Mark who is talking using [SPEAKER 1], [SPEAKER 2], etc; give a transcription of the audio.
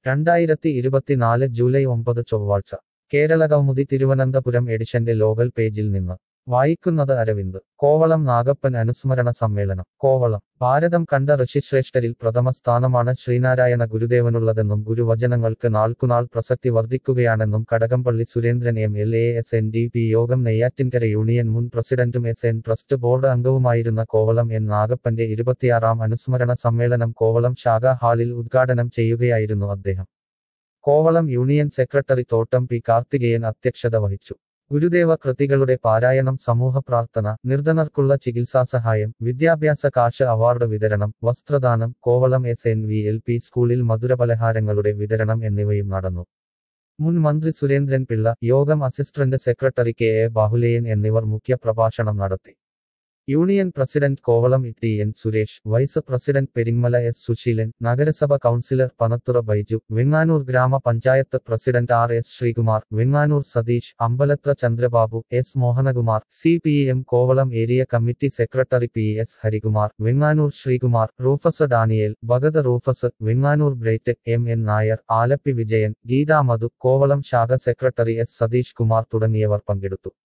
[SPEAKER 1] രണ്ടായിരത്തി ഇരുപത്തിനാല് ജൂലൈ ഒമ്പത് ചൊവ്വാഴ്ച കേരളകൗമുദി തിരുവനന്തപുരം എഡിഷന്റെ ലോകൽ പേജിൽ നിന്ന് വായിക്കുന്നത് അരവിന്ദ് കോവളം നാഗപ്പൻ അനുസ്മരണ സമ്മേളനം കോവളം ഭാരതം കണ്ട ഋഷിശ്രേഷ്ഠരിൽ പ്രഥമ സ്ഥാനമാണ് ശ്രീനാരായണ ഗുരുദേവനുള്ളതെന്നും ഗുരുവചനങ്ങൾക്ക് നാൾക്കുനാൾ പ്രസക്തി വർദ്ധിക്കുകയാണെന്നും Kadakampally Surendran M L A S N D P Yogam Neyyattinkara union മുൻ പ്രസിഡന്റും എസ് എൻ ട്രസ്റ്റ് ബോർഡ് അംഗവുമായിരുന്ന കോവളം എൻ നാഗപ്പന്റെ ഇരുപത്തിയാറാം അനുസ്മരണ സമ്മേളനം കോവളം ശാഖാ ഹാളിൽ ഉദ്ഘാടനം ചെയ്യുകയായിരുന്നു അദ്ദേഹം Kovalam union secretary Thottam P Karthikeyan അധ്യക്ഷത വഹിച്ചു ഗുരുദേവ കൃതികളുടെ പാരായണം സമൂഹ പ്രാർത്ഥന നിർധനർക്കുള്ള ചികിത്സാസഹായം വിദ്യാഭ്യാസ കാശ് അവാർഡ് വിതരണം വസ്ത്രദാനം Kovalam S N V L P സ്കൂളിൽ മധുരപലഹാരങ്ങളുടെ വിതരണം എന്നിവയും നടന്നു മുൻ മന്ത്രി സുരേന്ദ്രൻ പിള്ള യോഗം assistant secretary K A Bahuleyan എന്നിവർ മുഖ്യ പ്രഭാഷണം നടത്തി union president Kovalam T N Suresh vice president Peringamala S Susheelan നഗരസഭ കൗൺസിലർ പനത്തുറ ബൈജു വെങ്ങാനൂർ ഗ്രാമപഞ്ചായത്ത് president R S Sreekumar Venganoor Satheesh Ambalathara Chandrababu S Mohanakumar C P M Kovalam area committee secretary P S Harikumar Venganoor Sreekumar Rufus Daniel Bhagat Rufus Venganoor Brett M N Nair Alleppey Vijayan Geetha Madhu Kovalam ശാഖ സെക്രട്ടറി എസ് സതീഷ് കുമാർ തുടങ്ങിയവർ പങ്കെടുത്തു